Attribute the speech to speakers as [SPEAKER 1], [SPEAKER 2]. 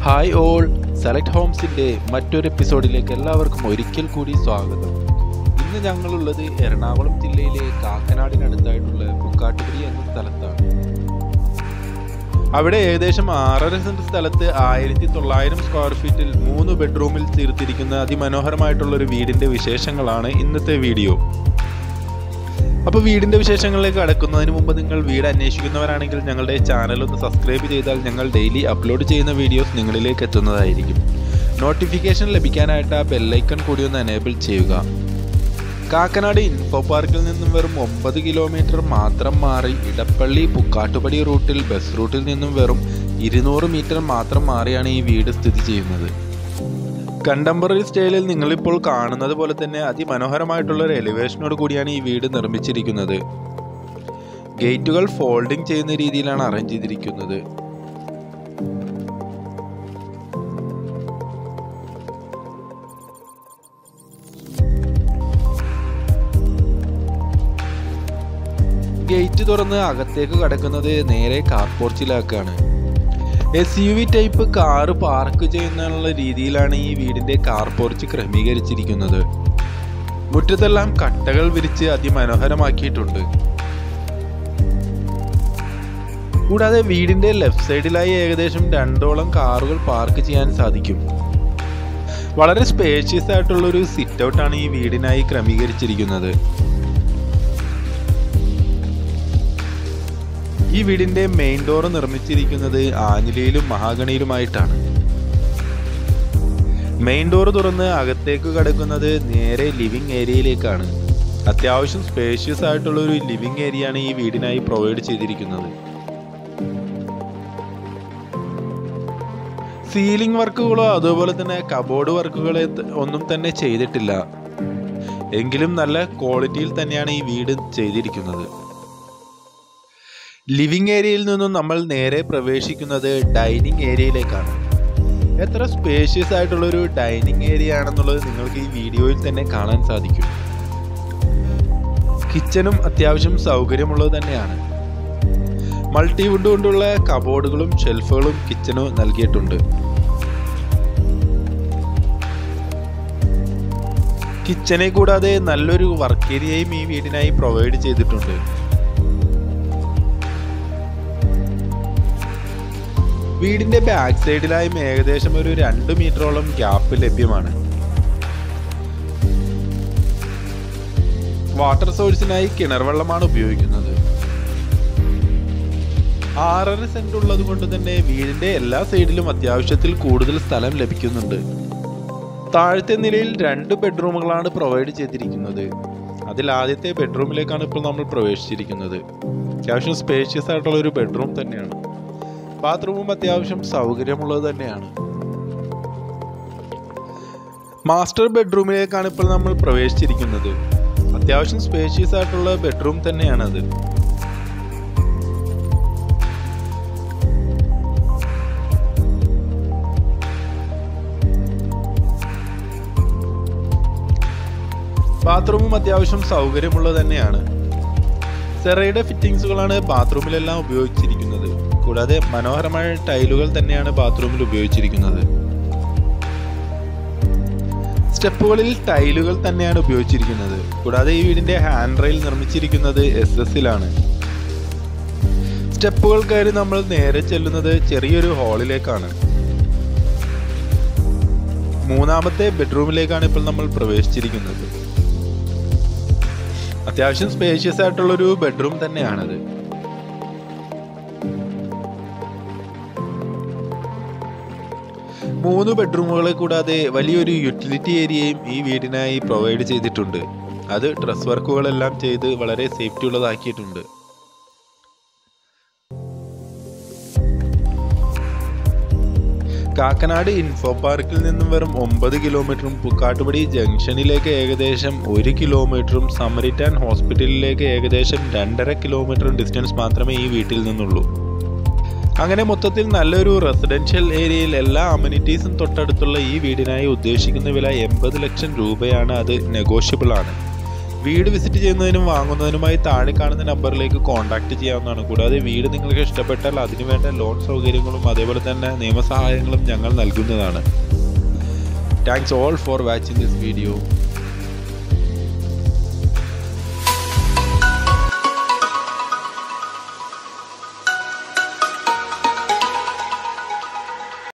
[SPEAKER 1] hi all select ഹോംസിൻ്റെ മറ്റൊരു എപ്പിസോഡിലേക്ക് എല്ലാവർക്കും ഒരിക്കൽ കൂടി സ്വാഗതം ഇന്ന് ഞങ്ങളുള്ളത് എറണാകുളം ജില്ലയിലെ കാക്കനാടിനടുത്തായിട്ടുള്ള പുക്കാട്ടുപടി എന്ന സ്ഥലത്താണ് അവിടെ ഏകദേശം ആറര സെന്റ് സ്ഥലത്ത് ആയിരത്തി തൊള്ളായിരം സ്ക്വയർ ഫീറ്റിൽ മൂന്ന് ബെഡ്റൂമിൽ തീർത്തിരിക്കുന്ന അതിമനോഹരമായിട്ടുള്ള ഒരു വീടിന്റെ വിശേഷങ്ങളാണ് ഇന്നത്തെ വീഡിയോ അപ്പോൾ വീടിന്റെ വിശേഷങ്ങളിലേക്ക് കടക്കുന്നതിന് മുമ്പ് നിങ്ങൾ വീട് അന്വേഷിക്കുന്നവരാണെങ്കിൽ ഞങ്ങളുടെ ചാനൽ ഒന്ന് സബ്സ്ക്രൈബ് ചെയ്താൽ ഞങ്ങൾ ഡെയിലി അപ്ലോഡ് ചെയ്യുന്ന വീഡിയോസ് നിങ്ങളിലേക്ക് എത്തുന്നതായിരിക്കും നോട്ടിഫിക്കേഷൻ ലഭിക്കാനായിട്ട് ആ ബെല്ലൈക്കൺ കൂടി ഒന്ന് എനേബിൾ ചെയ്യുക കാക്കനാട് ഇൻഫോ പാർക്കിൽ നിന്നും വെറും ഒമ്പത് കിലോമീറ്റർ മാത്രം മാറി ഇടപ്പള്ളി പുക്കാട്ടുപടി റൂട്ടിൽ ബസ് റൂട്ടിൽ നിന്നും വെറും ഇരുന്നൂറ് മീറ്റർ മാത്രം മാറിയാണ് ഈ വീട് സ്ഥിതി ചെയ്യുന്നത് കണ്ടംപററി സ്റ്റൈലിൽ നിങ്ങളിപ്പോൾ കാണുന്നത് പോലെ തന്നെ അതിമനോഹരമായിട്ടുള്ള ഒരു എലിവേഷനോട് കൂടിയാണ് ഈ വീട് നിർമ്മിച്ചിരിക്കുന്നത് ഗേറ്റുകൾ ഫോൾഡിംഗ് ചെയ്യുന്ന രീതിയിലാണ് അറേഞ്ച് ചെയ്തിരിക്കുന്നത് ഗേറ്റ് തുറന്ന് അകത്തേക്ക് കടക്കുന്നത് നേരെ കാർ പോർച്ചിലേക്കാണ് S U V type car park ചെയ്യുന്നുള്ള രീതിയിലാണ് ഈ വീടിന്റെ കാർ പോർച്ച് ക്രമീകരിച്ചിരിക്കുന്നത് മുറ്റത്തെല്ലാം കട്ടകൾ വിരിച്ച് അതിമനോഹരമാക്കിയിട്ടുണ്ട് കൂടാതെ വീടിന്റെ ലെഫ്റ്റ് സൈഡിലായി ഏകദേശം രണ്ടോളം കാറുകൾ പാർക്ക് ചെയ്യാൻ സാധിക്കും വളരെ സ്പേഷ്യസ് ആയിട്ടുള്ള ഒരു സിറ്റ് ഔട്ടാണ് ഈ വീടിനായി ക്രമീകരിച്ചിരിക്കുന്നത് ഈ വീടിന്റെ മെയിൻ ഡോർ നിർമ്മിച്ചിരിക്കുന്നത് ആഞ്ഞിലയിലും മഹാഗണിയിലുമായിട്ടാണ് മെയിൻ ഡോർ തുറന്ന് അകത്തേക്ക് കടക്കുന്നത് നേരെ ലിവിംഗ് ഏരിയയിലേക്കാണ് അത്യാവശ്യം സ്പേഷ്യസ് ആയിട്ടുള്ള ഒരു ലിവിംഗ് ഏരിയയാണ് ഈ വീടിനായി പ്രൊവൈഡ് ചെയ്തിരിക്കുന്നത് സീലിംഗ് വർക്കുകളോ അതുപോലെ തന്നെ കബോർഡ് വർക്കുകളോ ഒന്നും തന്നെ ചെയ്തിട്ടില്ല എങ്കിലും നല്ല ക്വാളിറ്റിയിൽ തന്നെയാണ് ഈ വീട് ചെയ്തിരിക്കുന്നത് ലിവിംഗ് ഏരിയയിൽ നിന്നും നമ്മൾ നേരെ പ്രവേശിക്കുന്നത് ഡൈനിങ് ഏരിയയിലേക്കാണ് എത്ര സ്പേഷ്യസ് ആയിട്ടുള്ള ഒരു ഡൈനിങ് ഏരിയ ആണെന്നുള്ളത് നിങ്ങൾക്ക് ഈ വീഡിയോയിൽ തന്നെ കാണാൻ സാധിക്കും കിച്ചണും അത്യാവശ്യം സൗകര്യമുള്ളത് തന്നെയാണ് മൾട്ടിവുഡ് കൊണ്ടുള്ള കബോർഡുകളും ഷെൽഫുകളും കിച്ചണും നൽകിയിട്ടുണ്ട് കിച്ചനെ കൂടാതെ നല്ലൊരു വർക്ക് ഏരിയയും ഈ വീടിനായി പ്രൊവൈഡ് ചെയ്തിട്ടുണ്ട് വീടിന്റെ ബാക്ക് സൈഡിലായും ഏകദേശം ഒരു രണ്ട് മീറ്ററോളം ഗ്യാപ്പ് ലഭ്യമാണ് വാട്ടർ സോഴ്സിനായി കിണർ വെള്ളമാണ് ഉപയോഗിക്കുന്നത് ആറര സെന്റ് ഉള്ളത് കൊണ്ട് തന്നെ വീടിന്റെ എല്ലാ സൈഡിലും അത്യാവശ്യത്തിൽ കൂടുതൽ സ്ഥലം ലഭിക്കുന്നുണ്ട് താഴത്തെ നിലയിൽ രണ്ട് ബെഡ്റൂമുകളാണ് പ്രൊവൈഡ് ചെയ്തിരിക്കുന്നത് അതിൽ ആദ്യത്തെ ബെഡ്റൂമിലേക്കാണ് ഇപ്പോൾ നമ്മൾ പ്രവേശിച്ചിരിക്കുന്നത് അത്യാവശ്യം സ്പേഷ്യസ് ആയിട്ടുള്ള ഒരു ബെഡ്റൂം തന്നെയാണ് ബാത്റൂമും അത്യാവശ്യം സൗകര്യമുള്ളത് തന്നെയാണ് മാസ്റ്റർ ബെഡ്റൂമിലേക്കാണ് ഇപ്പോൾ നമ്മൾ പ്രവേശിച്ചിരിക്കുന്നത് അത്യാവശ്യം സ്പേഷ്യസ് ആയിട്ടുള്ള ബെഡ്റൂം തന്നെയാണത് ബാത്റൂമും അത്യാവശ്യം സൗകര്യമുള്ളത് തന്നെയാണ് സെറയുടെ ഫിറ്റിംഗ്സുകളാണ് ബാത്റൂമിലെല്ലാം ഉപയോഗിച്ചിരിക്കുന്നത് കൂടാതെ മനോഹരമായ ടൈലുകൾ തന്നെയാണ് ബാത്റൂമിൽ ഉപയോഗിച്ചിരിക്കുന്നത് സ്റ്റെപ്പുകളിൽ ടൈലുകൾ തന്നെയാണ് ഉപയോഗിച്ചിരിക്കുന്നത് കൂടാതെ ഈ വീടിന്റെ ഹാൻഡ് റെയിൽ നിർമ്മിച്ചിരിക്കുന്നത് എസ് എസിലാണ് സ്റ്റെപ്പുകൾ കയറി നമ്മൾ നേരെ ചെല്ലുന്നത് ചെറിയൊരു ഹാളിലേക്കാണ് മൂന്നാമത്തെ ബെഡ്റൂമിലേക്കാണ് ഇപ്പോൾ നമ്മൾ പ്രവേശിച്ചിരിക്കുന്നത് അത്യാവശ്യം സ്പേഷ്യസ് ആയിട്ടുള്ള ഒരു ബെഡ്റൂം തന്നെയാണത് മൂന്ന് ബെഡ്റൂമുകളെ കൂടാതെ വലിയൊരു യൂട്ടിലിറ്റി ഏരിയയും ഈ വീടിനായി പ്രൊവൈഡ് ചെയ്തിട്ടുണ്ട് അത് ഡ്രസ് വർക്കുകളെല്ലാം ചെയ്ത് വളരെ സേഫ്റ്റി ഉള്ളതാക്കിയിട്ടുണ്ട് കാക്കനാട് ഇൻഫോ പാർക്കിൽ നിന്നും വെറും ഒമ്പത് കിലോമീറ്ററും പുക്കാട്ടുപടി ജംഗ്ഷനിലേക്ക് ഏകദേശം ഒരു കിലോമീറ്ററും സമരിറ്റാൻ ഹോസ്പിറ്റലിലേക്ക് ഏകദേശം രണ്ടര കിലോമീറ്റർ ഡിസ്റ്റൻസ് മാത്രമേ ഈ വീട്ടിൽ നിന്നുള്ളൂ അങ്ങനെ മൊത്തത്തിൽ നല്ലൊരു റെസിഡൻഷ്യൽ ഏരിയയിൽ എല്ലാ അമ്യൂണിറ്റീസും തൊട്ടടുത്തുള്ള ഈ വീടിനായി ഉദ്ദേശിക്കുന്ന വില എൺപത് ലക്ഷം രൂപയാണ് അത് നെഗോഷ്യബിൾ ആണ് വീട് വിസിറ്റ് ചെയ്യുന്നതിനും വാങ്ങുന്നതിനുമായി താഴെ കാണുന്ന നമ്പറിലേക്ക് കോൺടാക്റ്റ് ചെയ്യാവുന്നതാണ് കൂടാതെ വീട് നിങ്ങൾക്ക് ഇഷ്ടപ്പെട്ടാൽ അതിനുവേണ്ട ലോൺ സൗകര്യങ്ങളും അതേപോലെ തന്നെ നിയമസഹായങ്ങളും ഞങ്ങൾ നൽകുന്നതാണ് thanks all for watching this video